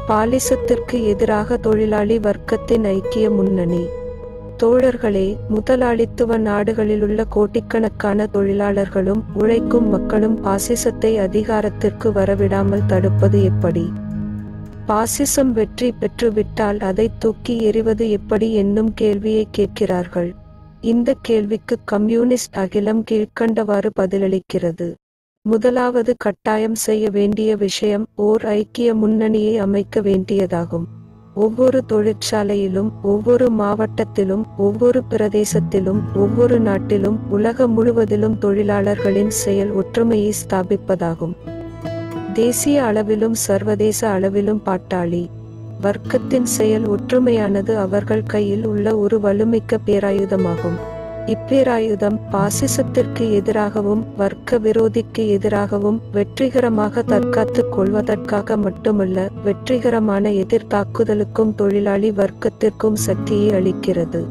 பாலிசத்திற்கு எதிராக தொழிலாளி வர்க்கத்தின் ஐக்கிய முன்னணி தோழர்களே முதலாளித்துவ நாடுகளிலுள்ள கோடிக்கணக்கான தொழிலாளர்களும் உழைக்கும் மக்களும் பாசிசத்தை அதிகாரத்திற்கு வரவிடாமல் தடுப்பது எப்படி பாசிசம் வெற்றி பெற்றுவிட்டால் அதை தூக்கி எறிவது எப்படி என்னும் கேள்வியை கேட்கிறார்கள் இந்த கேள்விக்கு கம்யூனிஸ்ட் அகிலம் கீழ்க்கண்டவாறு பதிலளிக்கிறது முதலாவது கட்டாயம் செய்ய வேண்டிய விஷயம் ஓர் ஐக்கிய முன்னணியை அமைக்க வேண்டியதாகும் ஒவ்வொரு தொழிற்சாலையிலும் ஒவ்வொரு மாவட்டத்திலும் ஒவ்வொரு பிரதேசத்திலும் ஒவ்வொரு நாட்டிலும் உலகம் முழுவதிலும் தொழிலாளர்களின் செயல் ஒற்றுமையை ஸ்தாபிப்பதாகும் தேசிய அளவிலும் சர்வதேச அளவிலும் பாட்டாளி வர்க்கத்தின் செயல் ஒற்றுமையானது அவர்கள் கையில் உள்ள ஒரு வலுமிக்க பேராயுதமாகும் இப்பேராயுதம் பாசிசத்திற்கு எதிராகவும் வர்க்க விரோதிக்கு எதிராகவும் வெற்றிகரமாக தற்காத்துக் கொள்வதற்காக மட்டுமல்ல வெற்றிகரமான எதிர்த்தாக்குதலுக்கும் தொழிலாளி வர்க்கத்திற்கும் சக்தியை அளிக்கிறது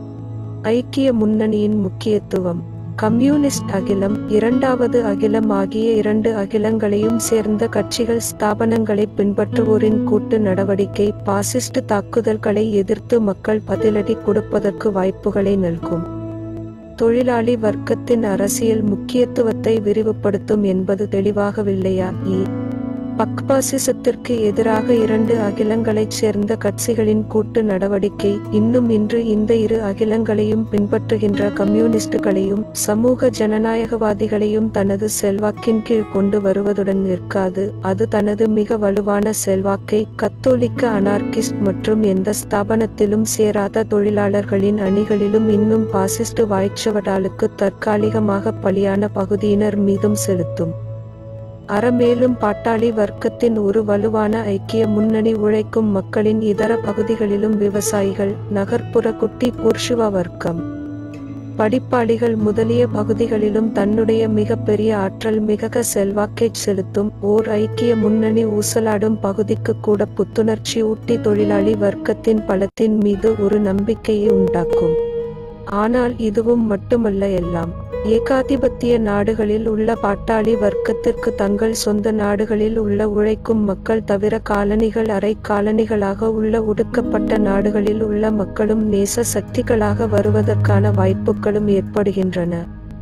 ஐக்கிய முன்னணியின் முக்கியத்துவம் கம்யூனிஸ்ட் அகிலம் இரண்டாவது அகிலம் ஆகிய இரண்டு அகிலங்களையும் சேர்ந்த கட்சிகள் ஸ்தாபனங்களை பின்பற்றுவோரின் கூட்டு நடவடிக்கை பாசிஸ்ட் தாக்குதல்களை எதிர்த்து மக்கள் பதிலடி கொடுப்பதற்கு வாய்ப்புகளை நல்கும் தொழிலாளி வர்க்கத்தின் அரசியல் முக்கியத்துவத்தை விரிவுபடுத்தும் என்பது தெளிவாகவில்லையா இ பக்பாசிசத்திற்கு எதிராக இரண்டு அகிலங்களைச் சேர்ந்த கட்சிகளின் கூட்டு நடவடிக்கை இன்னும் இன்று இந்த இரு அகிலங்களையும் பின்பற்றுகின்ற கம்யூனிஸ்டுகளையும் சமூக ஜனநாயகவாதிகளையும் தனது செல்வாக்கின் கீழ் கொண்டு வருவதுடன் நிற்காது அது தனது மிக வலுவான செல்வாக்கை கத்தோலிக்க அனார்கிஸ்ட் மற்றும் எந்த ஸ்தாபனத்திலும் சேராத தொழிலாளர்களின் அணிகளிலும் இன்னும் பாசிஸ்ட் வாய்ச்சவடாலுக்கு தற்காலிகமாக பலியான பகுதியினர் மீதும் செலுத்தும் அறமேலும் பாட்டாளி வர்க்கத்தின் ஒரு வலுவான ஐக்கிய முன்னணி உழைக்கும் மக்களின் இதர பகுதிகளிலும் விவசாயிகள் நகர்ப்புற குட்டி புர்ஷுவ வர்க்கம் படிப்பாளிகள் முதலிய பகுதிகளிலும் தன்னுடைய மிகப்பெரிய ஆற்றல் மிக செல்வாக்கைச் செலுத்தும் ஓர் ஐக்கிய முன்னணி ஊசலாடும் பகுதிக்கு கூட புத்துணர்ச்சி ஊட்டி தொழிலாளி வர்க்கத்தின் பலத்தின் மீது ஒரு நம்பிக்கையை உண்டாக்கும் ஆனால் இதுவும் மட்டுமல்ல எல்லாம் ஏகாதிபத்திய நாடுகளில் உள்ள பாட்டாளி வர்க்கத்திற்கு தங்கள் சொந்த நாடுகளில் உள்ள உழைக்கும் மக்கள் தவிர காலனிகள் அரை காலனிகளாக உள்ள ஒடுக்கப்பட்ட நாடுகளில் உள்ள மக்களும் நேச சக்திகளாக வருவதற்கான வாய்ப்புகளும் ஏற்படுகின்றன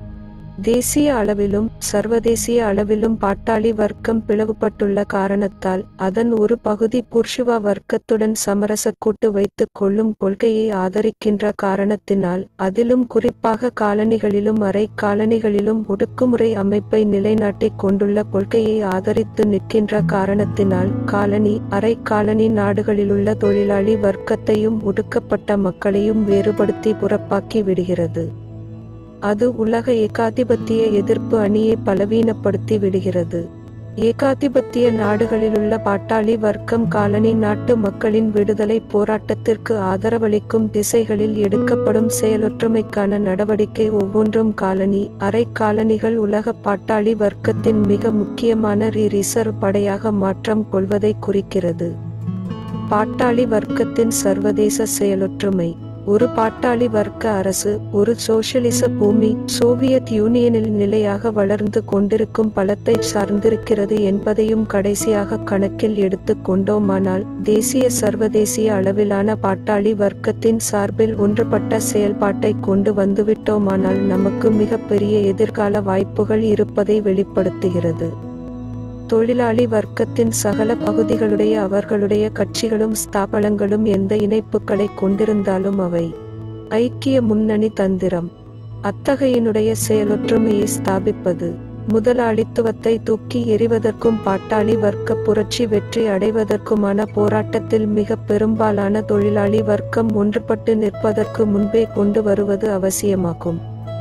தேசிய அளவிலும் சர்வதேசிய அளவிலும் பாட்டாளி வர்க்கம் பிளவுபட்டுள்ள காரணத்தால் அதன் ஒரு பகுதி புர்ஷுவா வர்க்கத்துடன் சமரச கூட்டு வைத்துக் கொள்ளும் கொள்கையை ஆதரிக்கின்ற காரணத்தினால் அதிலும் குறிப்பாக காலனிகளிலும் அரை காலனிகளிலும் ஒடுக்குமுறை அமைப்பை நிலைநாட்டிக் கொண்டுள்ள கொள்கையை ஆதரித்து நிற்கின்ற காரணத்தினால் காலனி அரை காலனி நாடுகளிலுள்ள தொழிலாளி வர்க்கத்தையும் ஒடுக்கப்பட்ட மக்களையும் வேறுபடுத்தி புறப்பாக்கி விடுகிறது அது உலக ஏகாதிபத்திய எதிர்ப்பு அணியை பலவீனப்படுத்தி விடுகிறது ஏகாதிபத்திய நாடுகளிலுள்ள பாட்டாளி வர்க்கம் காலனி நாட்டு மக்களின் விடுதலை போராட்டத்திற்கு ஆதரவளிக்கும் திசைகளில் எடுக்கப்படும் செயலொற்றுமைக்கான நடவடிக்கை ஒவ்வொன்றும் காலனி அரை காலனிகள் உலக பாட்டாளி வர்க்கத்தின் மிக முக்கியமான ரி ரிசர்வ் படையாக மாற்றம் கொள்வதை குறிக்கிறது பாட்டாளி வர்க்கத்தின் சர்வதேச செயலொற்றுமை ஒரு பாட்டாளி வர்க்க அரசு ஒரு சோசியலிச பூமி சோவியத் யூனியனில் நிலையாக வளர்ந்து கொண்டிருக்கும் பலத்தை சார்ந்திருக்கிறது என்பதையும் கடைசியாக கணக்கில் எடுத்துக் கொண்டோமானால் தேசிய சர்வதேசிய அளவிலான பாட்டாளி வர்க்கத்தின் சார்பில் ஒன்றுபட்ட செயல்பாட்டை கொண்டு வந்துவிட்டோமானால் நமக்கு மிகப்பெரிய எதிர்கால வாய்ப்புகள் இருப்பதை வெளிப்படுத்துகிறது தொழிலாளி வர்க்கத்தின் சகல பகுதிகளுடைய அவர்களுடைய கட்சிகளும் ஸ்தாபனங்களும் எந்த இணைப்புகளை கொண்டிருந்தாலும் அவை ஐக்கிய முன்னணி தந்திரம் அத்தகையினுடைய செயலொற்றுமையை ஸ்தாபிப்பது முதலாளித்துவத்தை தூக்கி எறிவதற்கும் பாட்டாளி வர்க்க புரட்சி வெற்றி அடைவதற்குமான போராட்டத்தில் மிக பெரும்பாலான தொழிலாளி வர்க்கம் ஒன்றுபட்டு நிற்பதற்கு முன்பே கொண்டு வருவது அவசியமாகும்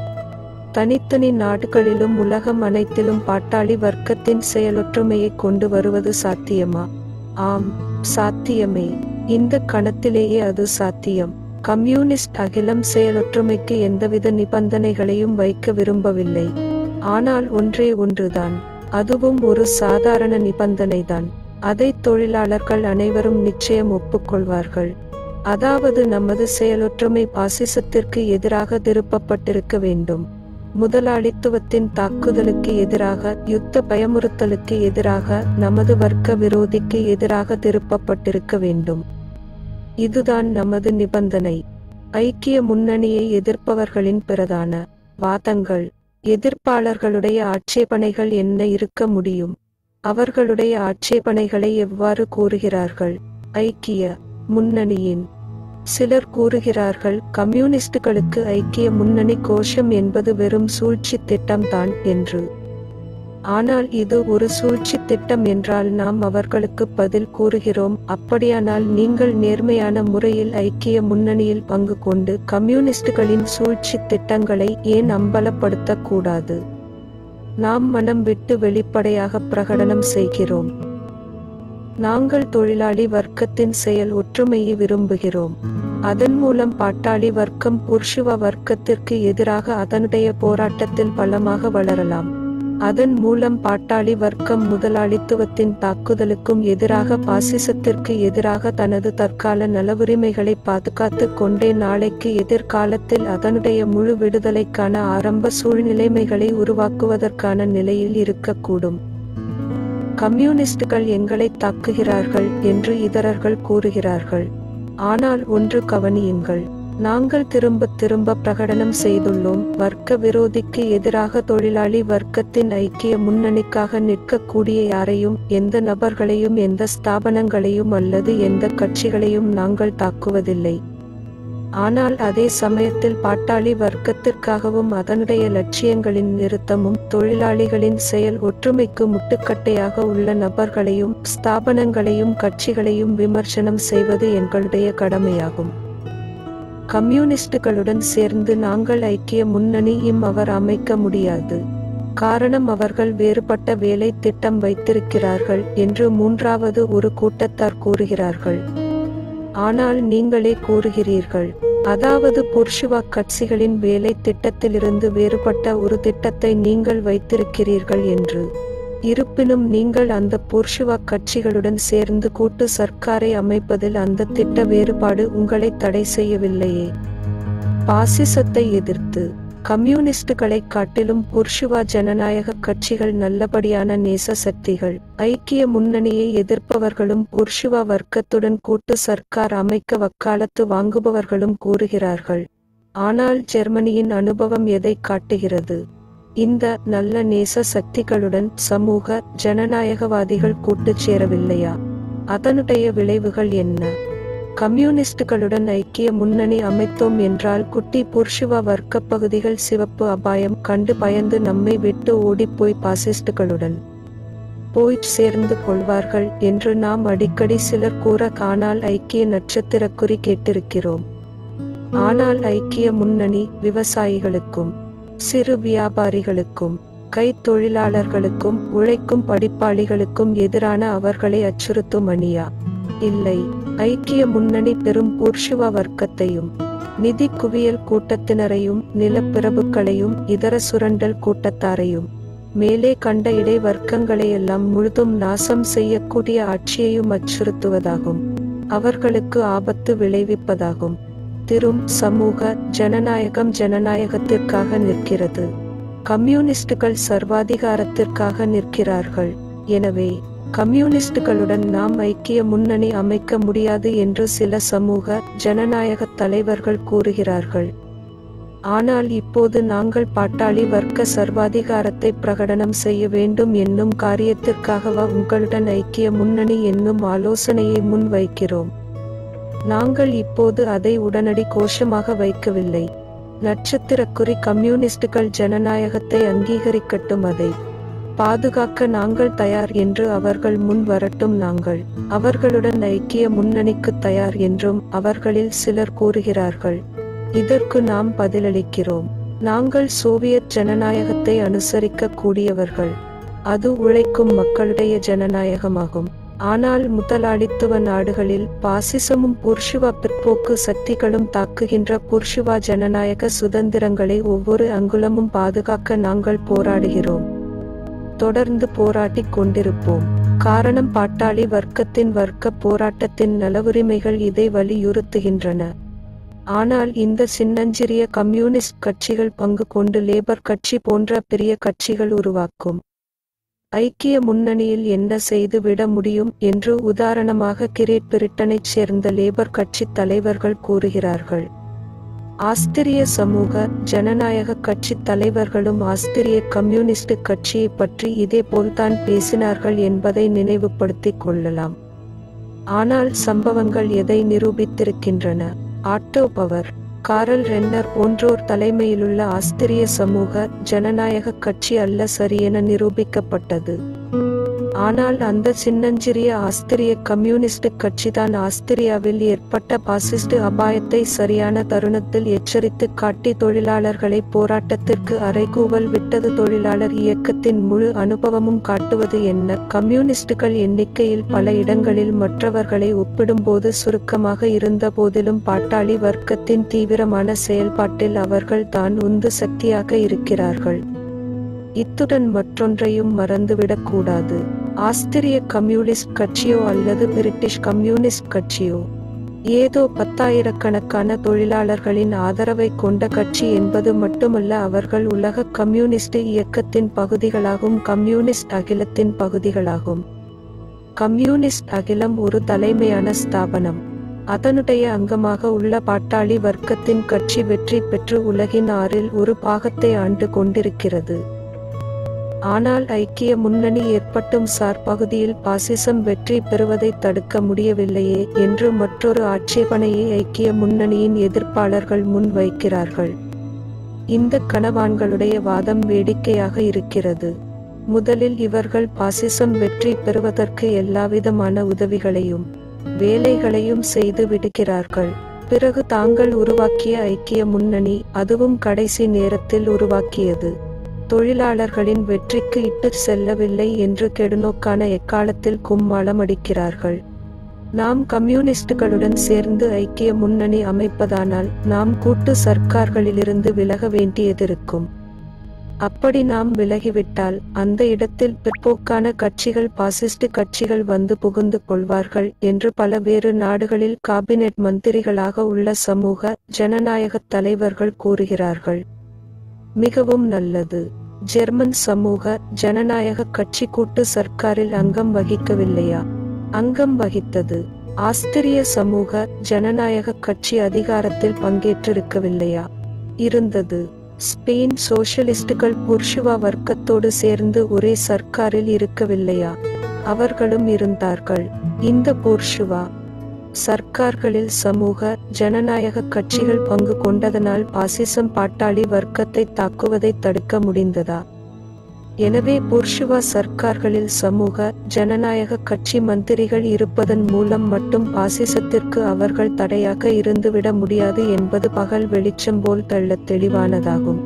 தனித்தனி நாடுகளிலும் உலகம் அனைத்திலும் பாட்டாளி வர்க்கத்தின் செயலொற்றுமையை கொண்டு வருவது சாத்தியமா ஆம் சாத்தியமே இந்த கணத்திலேயே அது சாத்தியம் கம்யூனிஸ்ட் அகிலம் செயலொற்றுமைக்கு எந்தவித நிபந்தனைகளையும் வைக்க விரும்பவில்லை ஆனால் ஒன்றே ஒன்றுதான் அதுவும் ஒரு சாதாரண நிபந்தனைதான் அதை தொழிலாளர்கள் அனைவரும் நிச்சயம் ஒப்புக்கொள்வார்கள் அதாவது நமது செயலொற்றுமை பாசிசத்திற்கு எதிராக திருப்பப்பட்டிருக்க வேண்டும் முதலாளித்துவத்தின் தாக்குதலுக்கு எதிராக யுத்த பயமுறுத்தலுக்கு எதிராக நமது வர்க்க விரோதிக்கு எதிராக திருப்பப்பட்டிருக்க வேண்டும் இதுதான் நமது நிபந்தனை ஐக்கிய முன்னணியை எதிர்ப்பவர்களின் பிரதான வாதங்கள் எதிர்ப்பாளர்களுடைய ஆட்சேபனைகள் என்ன இருக்க முடியும் அவர்களுடைய ஆட்சேபனைகளை எவ்வாறு கூறுகிறார்கள் ஐக்கிய முன்னணியின் சிலர் கூறுகிறார்கள் கம்யூனிஸ்டுகளுக்கு ஐக்கிய முன்னணி கோஷம் என்பது வெறும் சூழ்ச்சி திட்டம்தான் என்று ஆனால் இது ஒரு சூழ்ச்சி திட்டம் என்றால் நாம் அவர்களுக்கு பதில் கூறுகிறோம் அப்படியானால் நீங்கள் நேர்மையான முறையில் ஐக்கிய முன்னணியில் பங்கு கொண்டு கம்யூனிஸ்டுகளின் சூழ்ச்சி திட்டங்களை ஏன் அம்பலப்படுத்தக் கூடாது நாம் மனம் விட்டு வெளிப்படையாக பிரகடனம் செய்கிறோம் நாங்கள் தொழிலாளி வர்க்கத்தின் செயல் ஒற்றுமையை விரும்புகிறோம் அதன் மூலம் பாட்டாளி வர்க்கம் புர்ஷுவ வர்க்கத்திற்கு எதிராக அதனுடைய போராட்டத்தில் பலமாக வளரலாம் அதன் மூலம் பாட்டாளி வர்க்கம் முதலாளித்துவத்தின் தாக்குதலுக்கும் எதிராக பாசிசத்திற்கு எதிராக தனது தற்கால நலவுரிமைகளை பாதுகாத்துக் கொண்டே நாளைக்கு எதிர்காலத்தில் அதனுடைய முழு விடுதலைக்கான ஆரம்ப சூழ்நிலைமைகளை உருவாக்குவதற்கான நிலையில் இருக்கக்கூடும் கம்யூனிஸ்டுகள் எங்களை தாக்குகிறார்கள் என்று இதரர்கள் கூறுகிறார்கள் ஆனால் ஒன்று கவனியுங்கள் நாங்கள் திரும்ப திரும்ப பிரகடனம் செய்துள்ளோம் வர்க்க விரோதிக்கு எதிராக தொழிலாளி வர்க்கத்தின் ஐக்கிய முன்னணிக்காக நிற்கக்கூடிய யாரையும் எந்த நபர்களையும் எந்த ஸ்தாபனங்களையும் அல்லது எந்த கட்சிகளையும் நாங்கள் தாக்குவதில்லை ஆனால் அதே சமயத்தில் பாட்டாளி வர்க்கத்திற்காகவும் அதனுடைய லட்சியங்களின் நிறுத்தமும் தொழிலாளிகளின் செயல் ஒற்றுமைக்கு முட்டுக்கட்டையாக உள்ள நபர்களையும் ஸ்தாபனங்களையும் கட்சிகளையும் விமர்சனம் செய்வது எங்களுடைய கடமையாகும் கம்யூனிஸ்டுகளுடன் சேர்ந்து நாங்கள் ஐக்கிய முன்னணியும் அவர் அமைக்க முடியாது காரணம் அவர்கள் வேறுபட்ட வேலை திட்டம் வைத்திருக்கிறார்கள் என்று மூன்றாவது ஒரு கூட்டத்தார் கூறுகிறார்கள் ஆனால் நீங்களே கூறுகிறீர்கள் அதாவது புர்ஷுவா கட்சிகளின் வேலை திட்டத்திலிருந்து வேறுபட்ட ஒரு திட்டத்தை நீங்கள் வைத்திருக்கிறீர்கள் என்று இருப்பினும் நீங்கள் அந்த புர்ஷுவா கட்சிகளுடன் சேர்ந்து கூட்டு சர்க்காரை அமைப்பதில் அந்த திட்ட வேறுபாடு உங்களை தடை செய்யவில்லையே பாசிசத்தை எதிர்த்து கம்யூனிஸ்டுகளை காட்டிலும் புர்ஷுவா ஜனநாயக கட்சிகள் நல்லபடியான நேச சக்திகள் ஐக்கிய முன்னணியை எதிர்ப்பவர்களும் புர்ஷுவா வர்க்கத்துடன் கூட்டு சர்க்கார் அமைக்க வக்காலத்து வாங்குபவர்களும் கூறுகிறார்கள் ஆனால் ஜெர்மனியின் அனுபவம் எதை காட்டுகிறது இந்த நல்ல நேச சக்திகளுடன் சமூக ஜனநாயகவாதிகள் கூட்டுச் சேரவில்லையா அதனுடைய விளைவுகள் என்ன கம்யூனிஸ்டுகளுடன் ஐக்கிய முன்னணி அமைத்தோம் என்றால் குட்டி புர்ஷுவா வர்க்க பகுதிகள் சிவப்பு அபாயம் கண்டு பயந்து நம்மை விட்டு ஓடிப்போய் பாசிஸ்டுகளுடன் போய் சேர்ந்து கொள்வார்கள் என்று நாம் அடிக்கடி சிலர் கூற காணால் ஐக்கிய நட்சத்திரக்குறி கேட்டிருக்கிறோம் ஆனால் ஐக்கிய முன்னணி விவசாயிகளுக்கும் சிறு வியாபாரிகளுக்கும் கைத்தொழிலாளர்களுக்கும் உழைக்கும் படிப்பாளிகளுக்கும் எதிரான அவர்களை அச்சுறுத்தும் அணியா இல்லை ஐக்கிய முன்னணி பெரும் பூர்ஷுவ வர்க்கத்தையும் நிதி குவியல் கூட்டத்தினரையும் நிலப்பிரபுக்களையும் இதர சுரண்டல் கூட்டத்தாரையும் மேலே கண்ட இடை வர்க்கங்களையெல்லாம் முழுதும் நாசம் செய்யக்கூடிய ஆட்சியையும் அச்சுறுத்துவதாகும் அவர்களுக்கு ஆபத்து விளைவிப்பதாகும் திரும் சமூக ஜனநாயகம் ஜனநாயகத்திற்காக நிற்கிறது கம்யூனிஸ்டுகள் சர்வாதிகாரத்திற்காக நிற்கிறார்கள் எனவே கம்யூனிஸ்டுகளுடன் நாம் ஐக்கிய முன்னணி அமைக்க முடியாது என்று சில சமூக ஜனநாயக தலைவர்கள் கூறுகிறார்கள் ஆனால் இப்போது நாங்கள் பாட்டாளி வர்க்க சர்வாதிகாரத்தை பிரகடனம் செய்ய வேண்டும் என்னும் காரியத்திற்காகவா உங்களுடன் ஐக்கிய முன்னணி என்னும் ஆலோசனையை முன்வைக்கிறோம் நாங்கள் இப்போது அதை உடனடி கோஷமாக வைக்கவில்லை நட்சத்திரக்குறி கம்யூனிஸ்டுகள் ஜனநாயகத்தை அங்கீகரிக்கட்டும் அதை பாதுகாக்க நாங்கள் தயார் என்று அவர்கள் முன் வரட்டும் நாங்கள் அவர்களுடன் ஐக்கிய முன்னணிக்கு தயார் என்றும் அவர்களில் சிலர் கூறுகிறார்கள் இதற்கு நாம் பதிலளிக்கிறோம் நாங்கள் சோவியத் ஜனநாயகத்தை அனுசரிக்க கூடியவர்கள் அது உழைக்கும் மக்களுடைய ஜனநாயகமாகும் ஆனால் முதலாளித்துவ நாடுகளில் பாசிசமும் புர்ஷுவா பிற்போக்கு சக்திகளும் தாக்குகின்ற புர்ஷுவா ஜனநாயக சுதந்திரங்களை ஒவ்வொரு அங்குலமும் பாதுகாக்க நாங்கள் போராடுகிறோம் தொடர்ந்து போராட்டிக் கொண்டிருப்போம் காரணம் பாட்டாளி வர்க்கத்தின் வர்க்க போராட்டத்தின் நலவுரிமைகள் இதை வலியுறுத்துகின்றன ஆனால் இந்த சின்னஞ்சிறிய கம்யூனிஸ்ட் கட்சிகள் பங்கு கொண்டு லேபர் கட்சி போன்ற பெரிய கட்சிகள் உருவாக்கும் ஐக்கிய முன்னணியில் என்ன செய்து விட முடியும் என்று உதாரணமாக கிரேட் பிரிட்டனைச் சேர்ந்த லேபர் கட்சி தலைவர்கள் கூறுகிறார்கள் ஆஸ்திரிய சமூக ஜனநாயக கட்சி தலைவர்களும் ஆஸ்திரிய கம்யூனிஸ்ட் கட்சியை பற்றி இதே போல்தான் பேசினார்கள் என்பதை நினைவுபடுத்திக் கொள்ளலாம் ஆனால் சம்பவங்கள் எதை நிரூபித்திருக்கின்றன ஆட்டோ பவர் காரல் ரென்னர் போன்றோர் தலைமையிலுள்ள ஆஸ்திரிய சமூக ஜனநாயக கட்சி அல்ல சரியென நிரூபிக்கப்பட்டது ஆனால் அந்த சின்னஞ்சிறிய ஆஸ்திரிய கம்யூனிஸ்ட் கட்சிதான் ஆஸ்திரியாவில் ஏற்பட்ட பாசிஸ்ட் அபாயத்தை சரியான தருணத்தில் எச்சரித்து காட்டி தொழிலாளர்களை போராட்டத்திற்கு அறைகூவல் விட்டது தொழிலாளர் இயக்கத்தின் முழு அனுபவமும் காட்டுவது என்ன கம்யூனிஸ்டுகள் எண்ணிக்கையில் பல இடங்களில் மற்றவர்களை ஒப்பிடும்போது சுருக்கமாக இருந்த போதிலும் பாட்டாளி வர்க்கத்தின் தீவிரமான செயல்பாட்டில் அவர்கள் தான் உந்து சக்தியாக இருக்கிறார்கள் இத்துடன் மற்றொன்றையும் மறந்துவிடக் கூடாது ஆஸ்திரிய கம்யூனிஸ்ட் கட்சியோ அல்லது பிரிட்டிஷ் கம்யூனிஸ்ட் கட்சியோ ஏதோ பத்தாயிரக்கணக்கான தொழிலாளர்களின் ஆதரவை கொண்ட கட்சி என்பது மட்டுமல்ல அவர்கள் உலக கம்யூனிஸ்ட் இயக்கத்தின் பகுதிகளாகும் கம்யூனிஸ்ட் அகிலத்தின் பகுதிகளாகும் கம்யூனிஸ்ட் அகிலம் ஒரு தலைமையான ஸ்தாபனம் அதனுடைய அங்கமாக உள்ள பாட்டாளி வர்க்கத்தின் கட்சி வெற்றி பெற்று உலகின் ஆறில் ஒரு பாகத்தை ஆண்டு கொண்டிருக்கிறது ஆனால் ஐக்கிய முன்னணி ஏற்பட்டும் சார் பகுதியில் பாசிசம் வெற்றி பெறுவதை தடுக்க முடியவில்லையே என்று மற்றொரு ஆட்சேபனையை ஐக்கிய முன்னணியின் எதிர்ப்பாளர்கள் முன் வைக்கிறார்கள் இந்த கணவான்களுடைய வாதம் வேடிக்கையாக இருக்கிறது முதலில் இவர்கள் பாசிசம் வெற்றி பெறுவதற்கு எல்லாவிதமான உதவிகளையும் வேலைகளையும் செய்து விடுகிறார்கள் பிறகு தாங்கள் உருவாக்கிய ஐக்கிய முன்னணி அதுவும் கடைசி நேரத்தில் உருவாக்கியது தொழிலாளர்களின் வெற்றிக்கு இட்டு செல்லவில்லை என்று கெடுநோக்கான எக்காலத்தில் கும்மாளம் அடிக்கிறார்கள் நாம் கம்யூனிஸ்டுகளுடன் சேர்ந்து ஐக்கிய முன்னணி அமைப்பதானால் நாம் கூட்டு சர்க்கார்களிலிருந்து விலக வேண்டியதிருக்கும் அப்படி நாம் விலகிவிட்டால் அந்த இடத்தில் பிற்போக்கான கட்சிகள் பாசிஸ்ட் கட்சிகள் வந்து புகுந்து கொள்வார்கள் என்று பல வேறு நாடுகளில் காபினெட் மந்திரிகளாக உள்ள சமூக ஜனநாயக தலைவர்கள் கூறுகிறார்கள் மிகவும் நல்லது ஜெர்மன் சமூக ஜனநாயக கட்சி கூட்டு சர்க்காரில் அங்கம் வகிக்கவில்லையா அங்கம் வகித்தது ஆஸ்திரிய சமூக ஜனநாயக கட்சி அதிகாரத்தில் பங்கேற்றிருக்கவில்லையா இருந்தது ஸ்பெயின் சோஷலிஸ்டுகள் புர்ஷுவா வர்க்கத்தோடு சேர்ந்து ஒரே சர்க்காரில் இருக்கவில்லையா அவர்களும் இருந்தார்கள் இந்த புர்ஷுவா சர்க்கார்களில் சமூக ஜனநாயக கட்சிகள் பங்கு கொண்டதனால் பாசிசம் பாட்டாளி வர்க்கத்தை தாக்குவதை தடுக்க முடிந்ததா எனவே புர்ஷுவா சர்க்கார்களில் சமூக ஜனநாயக கட்சி மந்திரிகள் இருப்பதன் மூலம் மட்டும் பாசிசத்திற்கு அவர்கள் தடையாக இருந்துவிட முடியாது என்பது பகல் வெளிச்சம் போல் தள்ளத் தெளிவானதாகும்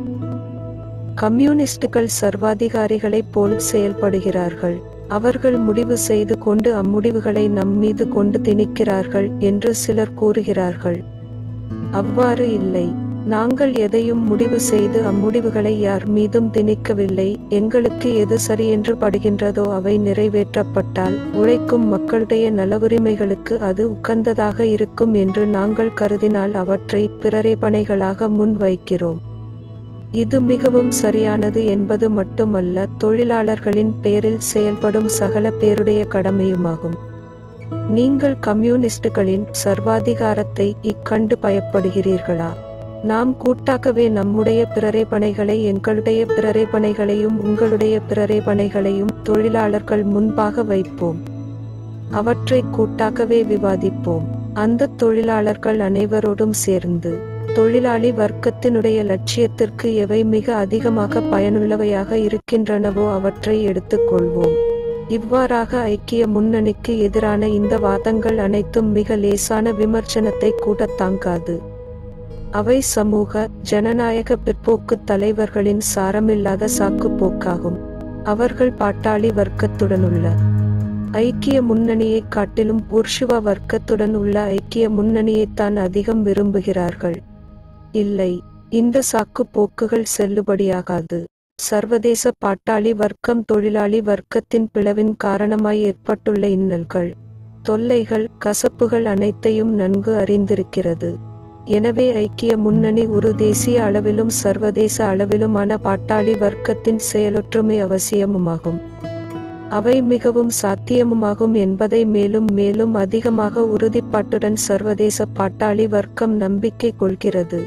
கம்யூனிஸ்டுகள் சர்வாதிகாரிகளைப் போல் செயல்படுகிறார்கள் அவர்கள் முடிவு செய்து கொண்டு அம்முடிவுகளை நம் மீது கொண்டு திணிக்கிறார்கள் என்று சிலர் கூறுகிறார்கள் அவ்வாறு இல்லை நாங்கள் எதையும் முடிவு செய்து அம்முடிவுகளை யார் மீதும் திணிக்கவில்லை எங்களுக்கு எது சரியென்று படுகின்றதோ அவை நிறைவேற்றப்பட்டால் உழைக்கும் மக்களுடைய நலவுரிமைகளுக்கு அது உகந்ததாக இருக்கும் என்று நாங்கள் கருதினால் அவற்றை பிரரேபணைகளாக முன் வைக்கிறோம் இது மிகவும் சரியானது என்பது மட்டுமல்ல தொழிலாளர்களின் பேரில் செயல்படும் சகல பேருடைய கடமையுமாகும் நீங்கள் கம்யூனிஸ்டுகளின் சர்வாதிகாரத்தை இக்கண்டு பயப்படுகிறீர்களா நாம் கூட்டாகவே நம்முடைய பிரரேபணைகளை எங்களுடைய பிரரேபணைகளையும் உங்களுடைய பிரரேபணைகளையும் தொழிலாளர்கள் முன்பாக வைப்போம் அவற்றை கூட்டாகவே விவாதிப்போம் அந்த தொழிலாளர்கள் அனைவரோடும் சேர்ந்து தொழிலாளி வர்க்கத்தினுடைய லட்சியத்திற்கு எவை மிக அதிகமாக பயனுள்ளவையாக இருக்கின்றனவோ அவற்றை எடுத்துக்கொள்வோம் இவ்வாறாக ஐக்கிய முன்னணிக்கு எதிரான இந்த வாதங்கள் அனைத்தும் மிக லேசான விமர்சனத்தை கூட தாங்காது அவை சமூக ஜனநாயக பிற்போக்கு தலைவர்களின் சாரமில்லாத சாக்கு போக்காகும் அவர்கள் பாட்டாளி வர்க்கத்துடனுள்ள ஐக்கிய முன்னணியை காட்டிலும் புர்ஷுவ வர்க்கத்துடன் உள்ள ஐக்கிய முன்னணியைத்தான் அதிகம் விரும்புகிறார்கள் இல்லை இந்த சாக்கு போக்குகள் செல்லுபடியாகாது சர்வதேச பாட்டாளி வர்க்கம் தொழிலாளி வர்க்கத்தின் பிளவின் காரணமாய் ஏற்பட்டுள்ள இன்னல்கள் தொல்லைகள் கசப்புகள் அனைத்தையும் நன்கு அறிந்திருக்கிறது எனவே ஐக்கிய முன்னணி ஒரு தேசிய அளவிலும் சர்வதேச அளவிலுமான பாட்டாளி வர்க்கத்தின் செயலொற்றுமை அவசியமுமாகும் அவை மிகவும் சாத்தியமுமாகும் என்பதை மேலும் மேலும் அதிகமாக உறுதிப்பாட்டுடன் சர்வதேச பாட்டாளி வர்க்கம் நம்பிக்கை கொள்கிறது